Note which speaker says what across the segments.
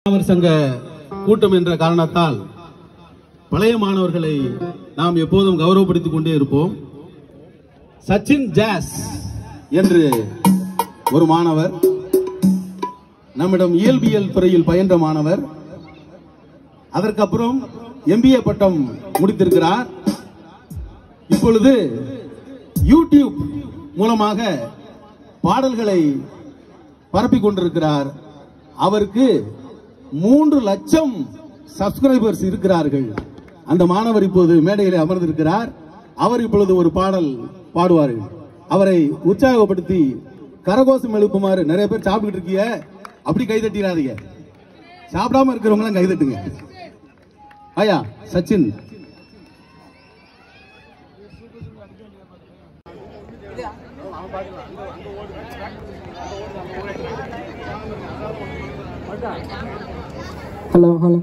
Speaker 1: மாணவர் சங்க கூட்டம் என்ற காரணத்தால் பழைய மாணவர்களை நாம் எப்போதும் கௌரவப்படுத்திக் கொண்டே இருப்போம் சச்சின் ஜாஸ் என்று ஒரு மாணவர் நம்மிடம் இயல்பியல் துறையில் பயின்ற மாணவர் அதற்கப்புறம் எம்பிஏ பட்டம் முடித்திருக்கிறார் இப்பொழுது யூடியூப் மூலமாக பாடல்களை பரப்பிக் கொண்டிருக்கிறார் அவருக்கு மூன்று லட்சம் சப்ஸ்கிரைபர்ஸ் இருக்கிறார்கள் அந்த மாணவர் இப்போது மேடையில் அமர்ந்திருக்கிறார் அவர் இப்பொழுது ஒரு பாடல் பாடுவார்கள் அவரை உற்சாகப்படுத்தி கரகோஷம் எழுப்புமாறு நிறைய பேர் சாப்பிட்டுட்டு இருக்கீங்க அப்படி கைதட்டிடாதீங்க சாப்பிடாம இருக்கிறவங்க எல்லாம் கைதட்டுங்க ஐயா சச்சின்
Speaker 2: ஹலோ ஹலோ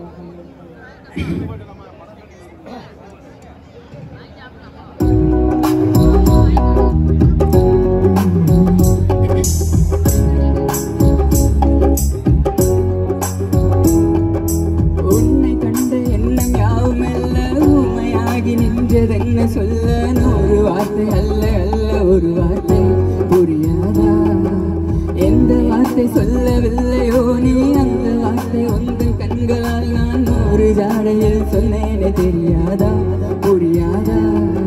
Speaker 2: உன்னை கண்ட எண்ணம் யாவும் அல்ல ஊமையாகி நின்றதென்ன சொல்ல நூறு வார்த்தை அல்ல அல்ல ஒரு வார்த்தை புரியாதா எந்த வார்த்தை சொல்லவில்லையோ நீ அந்த வார்த்தை உங்கள் கண்களால் நான் நூறு ஜாடையில் சொன்னேனே தெரியாதா புரியாதா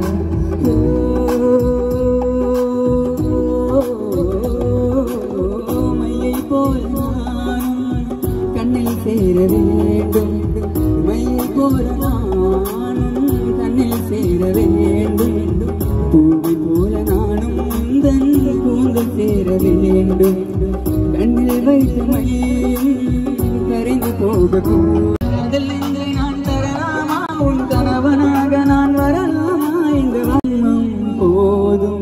Speaker 2: ஓ, மையை போல் நானும் கண்ணில் சேர வேண்டும் மையை போல நானும் கண்ணில் சேர வேண்டும் பூவை போல நானும் உந்தன் கூந்தல் சேர வேண்டும் கண்ணில் வைத்த மையும் கரைந்து போகக்கூடும் அதில் இன்று நான் தரலாமா உன் கணவனாக நான் வரலாமா இந்த வண்ணம் போதும்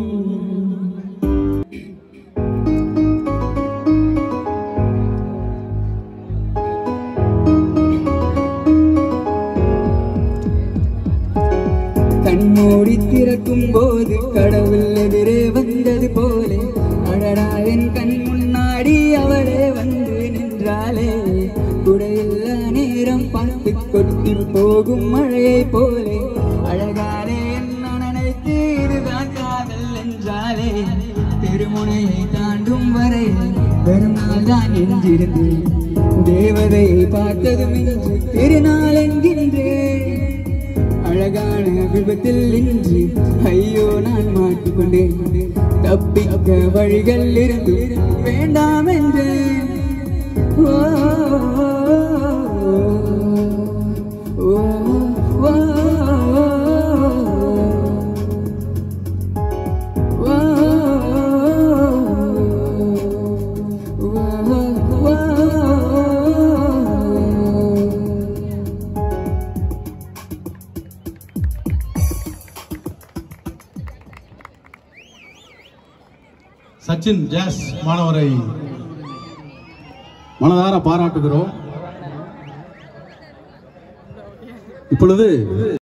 Speaker 2: கண்மூடி திறக்கும் போது கடவுள் எதிரே வந்தது போலே அடடா என் கண் முன்னாடி அவளே வந்து நின்றாளே குடையில்லா நேரம் பார்த்து கொட்டி போகும் மழையை போலே அழகாலே என்ன நினைத்து இதுதான் காதல் என்றாலே திருமுனையை தாண்டும் வரை பெருநாள் தான் என்றிருந்தேன் தேவதையை பார்த்ததும் இன்று திருநாள் என்கின்றேன் அழகான விபத்தில் இன்று ஐயோ நான் மாட்டிக்கொண்டேன் தப்பிக்க வழிகள் இருந்து வேண்டாம் என்று ஓ, ஓ, ஓ, ஓ, ஓ, ஓ.
Speaker 1: சச்சின் ஜாஸ் மாணவரை மனதார பாராட்டுகிறோம் இப்பொழுது